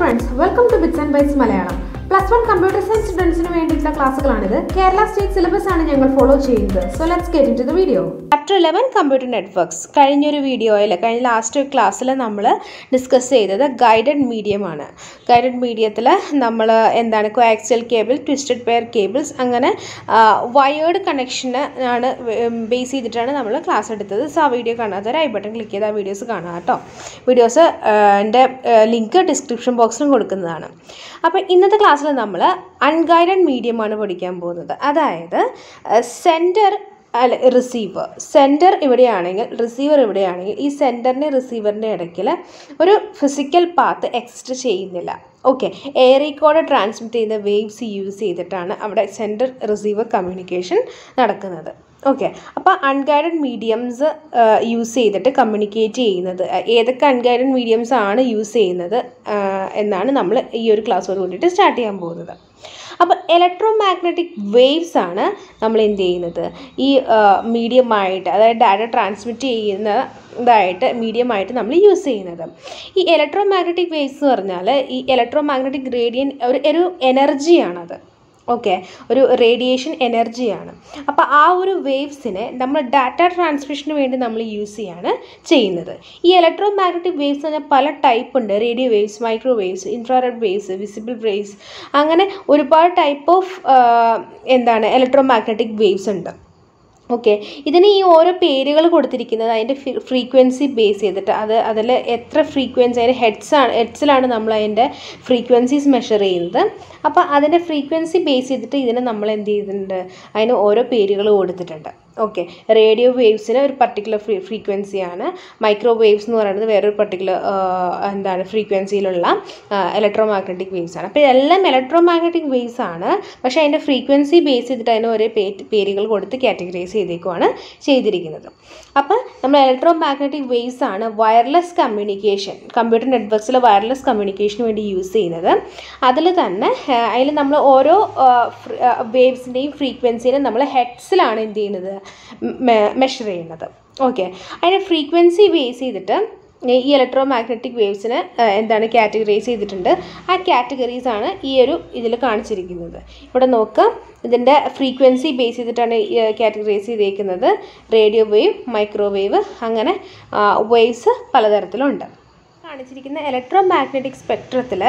friends welcome to Bits and Bytes Malayalam plus one computer science സ്റ്റുഡൻസിന് വേണ്ടിയിട്ടുള്ള ക്ലാസ്സുകളാണിത് Kerala state syllabus ആണ് ഞങ്ങൾ ഫോളോ ചെയ്യുന്നത് so let's get into the video chapter eleven computer networks കഴിഞ്ഞൊരു വീഡിയോയിൽ കഴിഞ്ഞ ലാസ്റ്റ് ക്ലാസ്സിൽ നമ്മൾ ഡിസ്കസ് ചെയ്തത് ഗൈഡഡ് മീഡിയം ആണ് ഗൈഡഡ് മീഡിയത്തിൽ നമ്മൾ എന്താണ് coaxial cable twisted pair cables അങ്ങനെ വയേർഡ് കണക്ഷന് ആണ് ബേസ് ചെയ്തിട്ടാണ് നമ്മൾ ക്ലാസ് എടുത്തത് സോ ആ വീഡിയോ കാണാത്തവർ ഐ ബട്ടൺ ക്ലിക്ക് ചെയ്ത് ആ വീഡിയോസ് കാണാം കേട്ടോ വീഡിയോസ് എൻ്റെ ലിങ്ക് ഡിസ്ക്രിപ്ഷൻ ബോക്സിലും കൊടുക്കുന്നതാണ് അപ്പോൾ ഇന്നത്തെ ക്ലാസ്സിൽ നമ്മൾ അൺഗൈഡഡ് മീഡിയമാണ് പഠിക്കാൻ പോകുന്നത് അതായത് സെൻറ്റർ അല്ല റിസീവർ സെൻറ്റർ ഇവിടെയാണെങ്കിൽ റിസീവർ ഇവിടെയാണെങ്കിൽ ഈ സെൻറ്ററിൻ്റെ റിസീവറിൻ്റെ ഇടയ്ക്കിൽ ഒരു ഫിസിക്കൽ പാത്ത് എക്സിസ്റ്റ് ചെയ്യുന്നില്ല ഓക്കെ എയറിക്കോടെ ട്രാൻസ്മിറ്റ് ചെയ്യുന്ന വേവ്സ് യൂസ് ചെയ്തിട്ടാണ് അവിടെ സെൻറ്റർ റിസീവർ കമ്മ്യൂണിക്കേഷൻ നടക്കുന്നത് ഓക്കെ അപ്പോൾ അൺഗൈഡഡ് മീഡിയംസ് യൂസ് ചെയ്തിട്ട് കമ്മ്യൂണിക്കേറ്റ് ചെയ്യുന്നത് ഏതൊക്കെ അൺഗൈഡഡ് മീഡിയംസ് ആണ് യൂസ് ചെയ്യുന്നത് എന്നാണ് നമ്മൾ ഈ ഒരു ക്ലാസ്സോട് കൂടിയിട്ട് സ്റ്റാർട്ട് ചെയ്യാൻ പോകുന്നത് അപ്പോൾ ഇലക്ട്രോ മാഗ്നറ്റിക് വേവ്സ് ആണ് നമ്മൾ എന്ത് ചെയ്യുന്നത് ഈ മീഡിയമായിട്ട് അതായത് ഡാറ്റ ട്രാൻസ്മിറ്റ് ചെയ്യുന്ന ഇതായിട്ട് മീഡിയമായിട്ട് നമ്മൾ യൂസ് ചെയ്യുന്നത് ഈ ഇലക്ട്രോ മാഗ്നറ്റിക് വേവ്സ് എന്ന് പറഞ്ഞാൽ ഈ ഇലക്ട്രോ മാഗ്നറ്റിക് ഗ്രേഡിയൻ ഒരു ഒരു എനർജിയാണത് ഓക്കെ ഒരു റേഡിയേഷൻ എനർജിയാണ് അപ്പോൾ ആ ഒരു വേവ്സിനെ നമ്മൾ ഡാറ്റ ട്രാൻസ്മിഷന് വേണ്ടി നമ്മൾ യൂസ് ചെയ്യാണ് ചെയ്യുന്നത് ഈ ഇലക്ട്രോ മാഗ്നറ്റിക് വേവ്സ് പറഞ്ഞാൽ പല ടൈപ്പ് ഉണ്ട് radio waves micro waves infrared waves visible waves അങ്ങനെ ഒരുപാട് ടൈപ്പ് ഓഫ് എന്താണ് ഇലക്ട്രോ മാഗ്നറ്റിക് വേവ്സ് ഉണ്ട് ഓക്കെ ഇതിന് ഈ ഓരോ പേരുകൾ കൊടുത്തിരിക്കുന്നത് അതിൻ്റെ ഫ്രീക്വൻസി ബേസ് ചെയ്തിട്ട് അത് അതിൽ എത്ര ഫ്രീക്വൻസി അതിൻ്റെ ഹെഡ്സ് ആണ് ഹെഡ്സിലാണ് നമ്മൾ അതിൻ്റെ ഫ്രീക്വൻസീസ് മെഷർ ചെയ്യുന്നത് അപ്പോൾ അതിൻ്റെ ഫ്രീക്വൻസി ബേസ് ചെയ്തിട്ട് ഇതിന് നമ്മൾ എന്ത് ചെയ്തിട്ടുണ്ട് അതിന് ഓരോ പേരുകൾ കൊടുത്തിട്ടുണ്ട് ഓക്കെ റേഡിയോ വേവ്സിന് ഒരു പർട്ടിക്കുലർ ഫ്രീ ഫ്രീക്വൻസിയാണ് മൈക്രോ വേവ്സ് എന്ന് പറയുന്നത് വേറൊരു പർട്ടിക്കുലർ എന്താണ് ഫ്രീക്വൻസിയിലുള്ള ഇലക്ട്രോ മാഗ്നറ്റിക് വേവ്സ് ആണ് അപ്പോൾ ഇതെല്ലാം ഇലക്ട്രോ മാഗ്നറ്റിക് വേവ്സ് ആണ് പക്ഷേ അതിൻ്റെ ഫ്രീക്വൻസി ബേസ് ചെയ്തിട്ട് അതിന് ഒരേ പേരുകൾ കൊടുത്ത് കാറ്റഗറൈസ് ചെയ്തേക്കുവാണ് ചെയ്തിരിക്കുന്നത് അപ്പോൾ നമ്മൾ ഇലക്ട്രോ മാഗ്നറ്റിക് വേവ്സ് ആണ് വയർലെസ് കമ്മ്യൂണിക്കേഷൻ കമ്പ്യൂട്ടർ നെറ്റ്വർക്ക്സിൽ വയർലെസ് കമ്മ്യൂണിക്കേഷന് വേണ്ടി യൂസ് ചെയ്യുന്നത് അതിൽ തന്നെ അതിൽ നമ്മൾ ഓരോ വേവ്സിൻ്റെയും ഫ്രീക്വൻസിനെ നമ്മൾ ഹെഡ്സിലാണ് എന്ത് ചെയ്യുന്നത് മെഷർ ചെയ്യുന്നത് ഓക്കെ അതിൻ്റെ ഫ്രീക്വൻസി ബേസ് ചെയ്തിട്ട് ഈ ഇലക്ട്രോ മാഗ്നറ്റിക് വേവ്സിന് എന്താണ് കാറ്റഗറൈസ് ചെയ്തിട്ടുണ്ട് ആ കാറ്റഗറീസ് ആണ് ഈ ഒരു ഇതിൽ കാണിച്ചിരിക്കുന്നത് ഇവിടെ നോക്കാം ഇതിൻ്റെ ഫ്രീക്വൻസി ബേസ് ചെയ്തിട്ടാണ് കാറ്റഗറൈസ് ചെയ്തേക്കുന്നത് റേഡിയോ വേവ് മൈക്രോവേവ് അങ്ങനെ വേവ്സ് പലതരത്തിലുണ്ട് കാണിച്ചിരിക്കുന്ന ഇലക്ട്രോ മാഗ്നറ്റിക് സ്പെക്ട്രത്തിൽ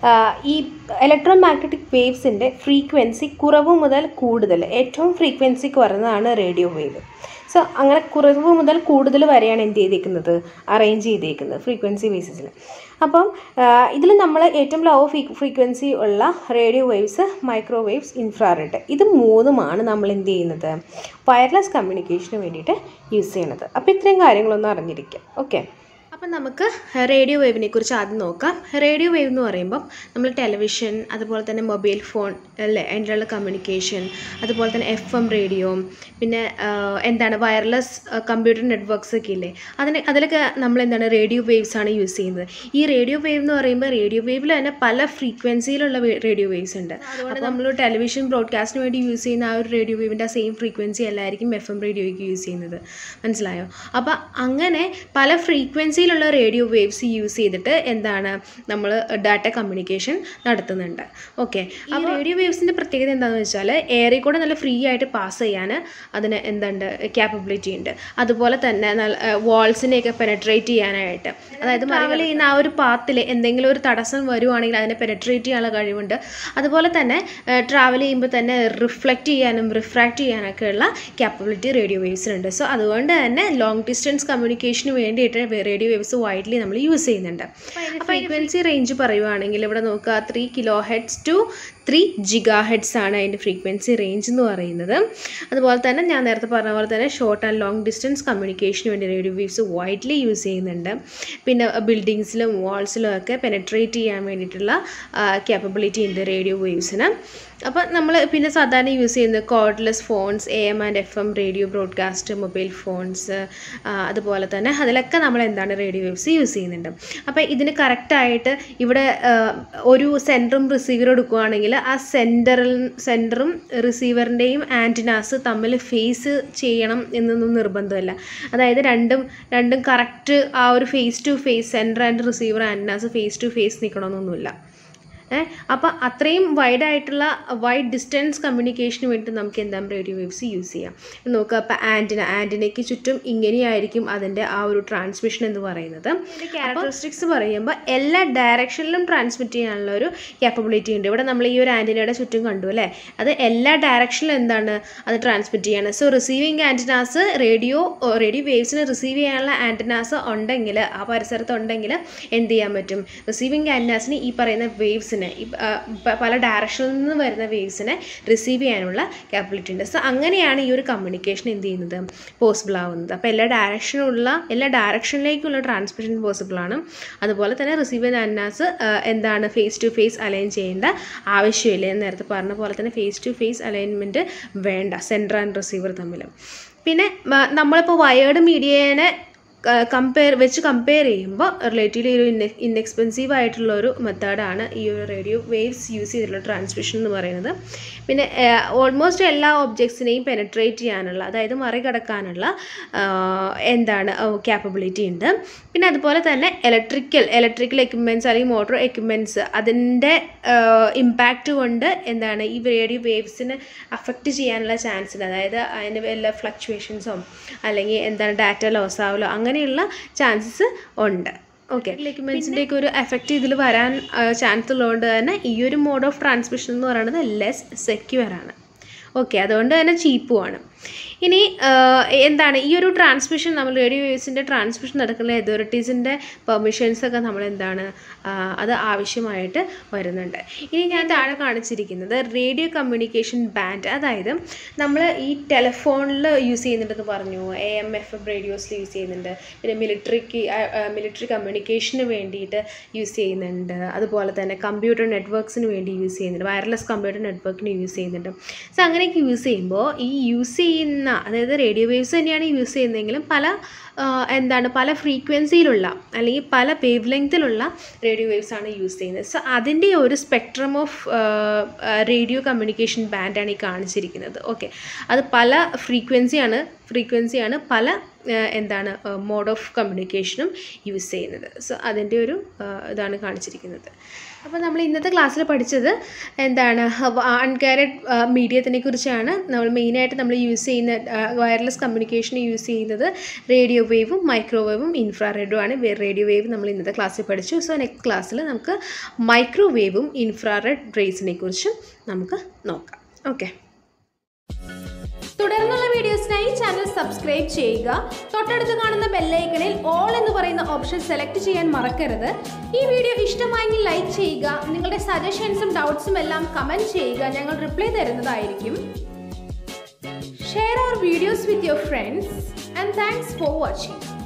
ഈ ഇലക്ട്രോ മാഗ്നറ്റിക് വേവ്സിൻ്റെ ഫ്രീക്വൻസി കുറവ് മുതൽ കൂടുതൽ ഏറ്റവും ഫ്രീക്വൻസി കുറഞ്ഞതാണ് റേഡിയോ വേവ് സോ അങ്ങനെ കുറവ് മുതൽ കൂടുതൽ വരെയാണ് എന്ത് ചെയ്തേക്കുന്നത് അറേഞ്ച് ചെയ്തേക്കുന്നത് ഫ്രീക്വൻസി ബേസിസിൽ അപ്പം ഇതിൽ നമ്മൾ ഏറ്റവും ലോ ഫ്രീ ഫ്രീക്വൻസി ഉള്ള radio waves micro waves infrared ഇത് മൂന്നുമാണ് നമ്മൾ എന്ത് ചെയ്യുന്നത് വയർലെസ് കമ്മ്യൂണിക്കേഷന് വേണ്ടിയിട്ട് യൂസ് ചെയ്യുന്നത് അപ്പോൾ ഇത്രയും കാര്യങ്ങളൊന്നും അറിഞ്ഞിരിക്കാം ഓക്കെ അപ്പം നമുക്ക് റേഡിയോ വേവിനെ കുറിച്ച് ആദ്യം നോക്കാം റേഡിയോ വേവ് എന്ന് പറയുമ്പം നമ്മൾ ടെലിവിഷൻ അതുപോലെ തന്നെ മൊബൈൽ ഫോൺ അല്ലേ അതിൻ്റെ കമ്മ്യൂണിക്കേഷൻ അതുപോലെ തന്നെ എഫ് എം റേഡിയോ പിന്നെ എന്താണ് വയർലെസ് കമ്പ്യൂട്ടർ നെറ്റ്വർക്ക്സ് ഒക്കെ ഇല്ലേ അതിന് അതിലൊക്കെ നമ്മൾ എന്താണ് റേഡിയോ വേവ്സ് ആണ് യൂസ് ചെയ്യുന്നത് ഈ റേഡിയോ വേവ് എന്ന് പറയുമ്പോൾ റേഡിയോ വേവിൽ തന്നെ പല ഫ്രീക്വൻസിയിലുള്ള റേഡിയോ വേവ്സ് ഉണ്ട് അതുകൊണ്ട് നമ്മൾ ടെലിവിഷൻ ബ്രോഡ്കാസ്റ്റിന് വേണ്ടി യൂസ് ചെയ്യുന്ന ആ ഒരു റേഡിയോ വേവിൻ്റെ ആ സെയിം ഫ്രീക്വൻസി അല്ലായിരിക്കും എഫ് എം റേഡിയോയ്ക്ക് യൂസ് ചെയ്യുന്നത് മനസ്സിലായോ അപ്പോൾ അങ്ങനെ പല ഫ്രീക്വൻസിയിൽ ഉള്ള റേഡിയോ വേവ്സ് യൂസ് ചെയ്തിട്ട് എന്താണ് നമ്മൾ ഡാറ്റ കമ്മ്യൂണിക്കേഷൻ നടത്തുന്നുണ്ട് ഓക്കെ ഈ റേഡിയോ വേവ്സിൻ്റെ പ്രത്യേകത എന്താണെന്ന് വെച്ചാൽ എയറിൽ കൂടെ നല്ല ഫ്രീ ആയിട്ട് പാസ് ചെയ്യാൻ അതിന് എന്തുണ്ട് ക്യാപ്പബിലിറ്റി ഉണ്ട് അതുപോലെ തന്നെ നല്ല വാൾസിനെയൊക്കെ പെനട്രേറ്റ് ചെയ്യാനായിട്ട് അതായത് ട്രാവൽ ചെയ്യുന്ന ആ ഒരു പാത്തിൽ എന്തെങ്കിലും ഒരു തടസ്സം വരുവാണെങ്കിൽ അതിനെ പെനട്രേറ്റ് ചെയ്യാനുള്ള കഴിവുണ്ട് അതുപോലെ തന്നെ ട്രാവൽ ചെയ്യുമ്പോൾ തന്നെ റിഫ്ലക്റ്റ് ചെയ്യാനും റിഫ്രാക്റ്റ് ചെയ്യാനൊക്കെ ഉള്ള ക്യാപ്പബിലിറ്റി റേഡിയോ വേവ്സിനുണ്ട് സോ അതുകൊണ്ട് തന്നെ ലോങ് ഡിസ്റ്റൻസ് കമ്മ്യൂണിക്കേഷന് വേണ്ടിയിട്ട് റേഡിയോ വേവ്സ് വൈഡ്ലി നമ്മൾ യൂസ് ചെയ്യുന്നുണ്ട് അപ്പോൾ ഫ്രീക്വൻസി റേഞ്ച് പറയുവാണെങ്കിൽ ഇവിടെ നോക്കുക three kilo hertz to three giga hertz ആണ് അതിൻ്റെ ഫ്രീക്വൻസി റേഞ്ച് എന്ന് പറയുന്നത് അതുപോലെ തന്നെ ഞാൻ നേരത്തെ പറഞ്ഞ പോലെ തന്നെ ഷോർട്ട് ആൻഡ് ലോങ് ഡിസ്റ്റൻസ് കമ്മ്യൂണിക്കേഷന് വേണ്ടി റേഡിയോ വേവ്സ് വൈഡ്ലി യൂസ് ചെയ്യുന്നുണ്ട് പിന്നെ ബിൽഡിങ്സിലും വാൾസിലും ഒക്കെ പെനട്രേറ്റ് ചെയ്യാൻ വേണ്ടിയിട്ടുള്ള ക്യാപ്പബിലിറ്റി ഉണ്ട് റേഡിയോ വേവ്സിന് അപ്പോൾ നമ്മൾ പിന്നെ സാധാരണ യൂസ് ചെയ്യുന്നത് cordless phones A M and F M radio broadcast mobile phones അതുപോലെ തന്നെ അതിലൊക്കെ നമ്മൾ എന്താണ് റേഡിയോ വേവ്സ് യൂസ് ചെയ്യുന്നുണ്ട് അപ്പോൾ ഇതിന് കറക്റ്റായിട്ട് ഇവിടെ ഒരു സെൻറ്ററും റിസീവറും എടുക്കുകയാണെങ്കിൽ ആ സെൻറ്ററിൽ സെൻറ്ററും റിസീവറിൻ്റെയും ആൻറ്റിനാസ് തമ്മിൽ ഫേസ് ചെയ്യണം എന്നൊന്നും നിർബന്ധമില്ല അതായത് രണ്ടും രണ്ടും കറക്റ്റ് ആ ഒരു face to face sender and receiver antennas face to face നിൽക്കണമെന്നൊന്നുമില്ല അപ്പോൾ അത്രയും വൈഡ് ആയിട്ടുള്ള വൈഡ് ഡിസ്റ്റൻസ് കമ്മ്യൂണിക്കേഷന് വേണ്ടി നമുക്ക് എന്താ റേഡിയോ വേവ്സ് യൂസ് ചെയ്യാം നോക്കുക അപ്പോൾ ആൻറ്റിന ആൻറ്റിനയ്ക്ക് ചുറ്റും ഇങ്ങനെയായിരിക്കും അതിൻ്റെ ആ ഒരു ട്രാൻസ്മിഷൻ എന്ന് പറയുന്നത് ക്യാരക്ടറിസ്റ്റിക്സ് പറയുമ്പോൾ എല്ലാ ഡയറക്ഷനിലും ട്രാൻസ്മിറ്റ് ചെയ്യാനുള്ള ഒരു ക്യാപ്പബിലിറ്റി ഉണ്ട് ഇവിടെ നമ്മൾ ഈ ഒരു ആൻറ്റിനയുടെ ചുറ്റും കണ്ടു അല്ലേ അത് എല്ലാ ഡയറക്ഷനിലും എന്താണ് അത് ട്രാൻസ്മിറ്റ് ചെയ്യാണ് so receiving antennas radio radio വേവ്സിനെ റിസീവ് ചെയ്യാനുള്ള ആൻറ്റിനാസ് ഉണ്ടെങ്കിൽ ആ പരിസരത്ത് ഉണ്ടെങ്കിൽ എന്ത് ചെയ്യാൻ പറ്റും റിസീവിങ് ആൻറ്റിനാസിന് ഈ പറയുന്ന വേവ്സിനെ ഈ ആ, പ- പല ഡയറക്ഷനിൽ നിന്ന് വരുന്ന വേവ്സിനെ റിസീവ് ചെയ്യാനുള്ള ക്യാപ്പബിലിറ്റി ഉണ്ട് സോ അങ്ങനെയാണ് ഈ ഒരു കമ്മ്യൂണിക്കേഷൻ എന്ത് ചെയ്യുന്നത് പോസിബിൾ ആവുന്നത് അപ്പോൾ എല്ലാ ഡയറക്ഷനുള്ള എല്ലാ ഡയറക്ഷനിലേക്കുള്ള ട്രാൻസ്മിഷൻ പോസിബിൾ ആണ് അതുപോലെ തന്നെ റിസീവ് ചെയ്യുന്ന ആൻറ്റിനാസ് എന്താണ് ഫേസ് ടു ഫേസ് അലൈൻ ചെയ്യേണ്ട ആവശ്യമില്ല ഞാൻ നേരത്തെ പറഞ്ഞ പോലെ തന്നെ ഫേസ് ടു ഫേസ് അലൈൻമെൻറ്റ് വേണ്ട സെൻറ്റർ ആൻഡ് റിസീവർ തമ്മിൽ പിന്നെ മ- നമ്മളിപ്പോൾ വയേർഡ് മീഡിയേനെ കമ്പയർ വെച്ച് കമ്പയർ ചെയ്യുമ്പോൾ റിലേറ്റീവ്ലി ഒരു ഇന്നെ ഇൻഎക്സ്പെൻസീവ് ആയിട്ടുള്ള ഒരു മെത്തേഡാണ് ഈ ഒരു റേഡിയോ വേവ്സ് യൂസ് ചെയ്തിട്ടുള്ള ട്രാൻസ്മിഷൻ എന്ന് പറയുന്നത് പിന്നെ ഓൾമോസ്റ്റ് എല്ലാ ഒബ്ജക്ട്സിനെയും പെനട്രേറ്റ് ചെയ്യാനുള്ള അതായത് മറികടക്കാനുള്ള ആ, എന്താണ് ക്യാപ്പബിലിറ്റി ഉണ്ട് പിന്നെ അതുപോലെ തന്നെ ഇലക്ട്രിക്കൽ ഇലക്ട്രിക്കൽ എക്യുപ്മെൻറ്റ്സ് അല്ലെങ്കിൽ മോട്ടോർ എക്യുപ്മെൻറ്റ്സ് അതിൻ്റെ ഇമ്പാക്റ്റ് കൊണ്ട് എന്താണ് ഈ റേഡിയോ വേവ്സിന് അഫക്റ്റ് ചെയ്യാനുള്ള ചാൻസ് ഉണ്ട് അതായത് അതിന് വല്ല ഫ്ലക്ച്വേഷൻസോ അല്ലെങ്കിൽ എന്താണ് ഡാറ്റ ലോസ് ആവലോ അങ്ങനെയുള്ള ചാൻസസ് ഉണ്ട് ഓക്കെ എക്യുപ്മെൻസിൻ്റെ ഒക്കെ ഒരു എഫക്റ്റ് ഇതിൽ വരാൻ ചാൻസ് ഉള്ളതുകൊണ്ട് തന്നെ ഈ ഒരു മോഡ് ഓഫ് ട്രാൻസ്മിഷൻ എന്ന് പറയുന്നത് ലെസ് സെക്യൂർ ആണ് ഓക്കെ അതുകൊണ്ട് തന്നെ ചീപ്പുമാണ് ഇനി ആ, എന്താണ് ഈ ഒരു ട്രാൻസ്മിഷൻ നമ്മൾ റേഡിയോ വേവ്സിൻ്റെ ട്രാൻസ്മിഷൻ നടക്കുന്ന അതോറിറ്റീസിൻ്റെ പെർമിഷൻസ് ഒക്കെ നമ്മൾ എന്താണ് ആ, അത് ആവശ്യമായിട്ട് വരുന്നുണ്ട് ഇനി ഞാൻ താഴെ കാണിച്ചിരിക്കുന്നത് റേഡിയോ കമ്മ്യൂണിക്കേഷൻ ബാൻഡ് അതായത് നമ്മൾ ഈ ടെലിഫോണിൽ യൂസ് ചെയ്യുന്നുണ്ടെന്ന് പറഞ്ഞു എ എം എഫ് എം റേഡിയോസിൽ യൂസ് ചെയ്യുന്നുണ്ട് പിന്നെ മിലിറ്ററിക്ക് മിലിറ്ററി കമ്മ്യൂണിക്കേഷന് വേണ്ടിയിട്ട് യൂസ് ചെയ്യുന്നുണ്ട് അതുപോലെ തന്നെ കമ്പ്യൂട്ടർ നെറ്റ്വർക്ക്സിന് വേണ്ടി യൂസ് ചെയ്യുന്നുണ്ട് വയർലെസ് കമ്പ്യൂട്ടർ നെറ്റ്വർക്കിന് യൂസ് ചെയ്യുന്നുണ്ട് സോ അങ്ങനെയൊക്കെ യൂസ് ചെയ്യുമ്പോൾ ഈ യൂസ് ചെയ്യുന്ന അതായത് റേഡിയോ വേവ്സ് തന്നെയാണ് യൂസ് ചെയ്യുന്നതെങ്കിലും പല ആ, എന്താണ് പല ഫ്രീക്വൻസിയിലുള്ള അല്ലെങ്കിൽ പല വേവ് ലെങ്തിലുള്ള റേഡിയോ വേവ്സ് ആണ് യൂസ് ചെയ്യുന്നത് സോ അതിൻ്റെ ഒരു സ്പെക്ട്രം ഓഫ് റേഡിയോ കമ്മ്യൂണിക്കേഷൻ ബാൻഡാണ് ഈ കാണിച്ചിരിക്കുന്നത് ഓക്കെ അത് പല ഫ്രീക്വൻസിയാണ് ഫ്രീക്വൻസിയാണ് പല ആ, എന്താണ് മോഡ് ഓഫ് കമ്മ്യൂണിക്കേഷനും യൂസ് ചെയ്യുന്നത് സോ അതിൻ്റെ ഒരു ആ, ഇതാണ് കാണിച്ചിരിക്കുന്നത് അപ്പോൾ നമ്മൾ ഇന്നത്തെ ക്ലാസ്സിൽ പഠിച്ചത് എന്താണ് അൺകാരഡ് മീഡിയത്തിനെ കുറിച്ചാണ് നമ്മൾ മെയിനായിട്ട് നമ്മൾ യൂസ് ചെയ്യുന്ന വയർലെസ് കമ്മ്യൂണിക്കേഷൻ യൂസ് ചെയ്യുന്നത് റേഡിയോ വേവും മൈക്രോവേവും ഇൻഫ്രാറെഡും ആണ് റേഡിയോ വേവ് നമ്മൾ ഇന്നത്തെ ക്ലാസ്സിൽ പഠിച്ചു സോ നെക്സ്റ്റ് ക്ലാസ്സിൽ നമുക്ക് മൈക്രോവേവും ഇൻഫ്രാറെഡ് റേസിനെ കുറിച്ചും നമുക്ക് നോക്കാം ഓക്കെ തുടർന്നുള്ള വീഡിയോസിനായി ചാനൽ സബ്സ്ക്രൈബ് ചെയ്യുക തൊട്ടടുത്ത് കാണുന്ന ബെല്ലൈക്കണിൽ ഓൾ എന്ന് പറയുന്ന ഓപ്ഷൻ സെലക്ട് ചെയ്യാൻ മറക്കരുത് ഈ വീഡിയോ ഇഷ്ടമായെങ്കിൽ ലൈക്ക് ചെയ്യുക നിങ്ങളുടെ സജഷൻസും ഡൗട്ട്സും എല്ലാം കമൻറ്റ് ചെയ്യുക ഞങ്ങൾ റിപ്ലൈ തരുന്നതായിരിക്കും share our videos with your friends and thanks for watching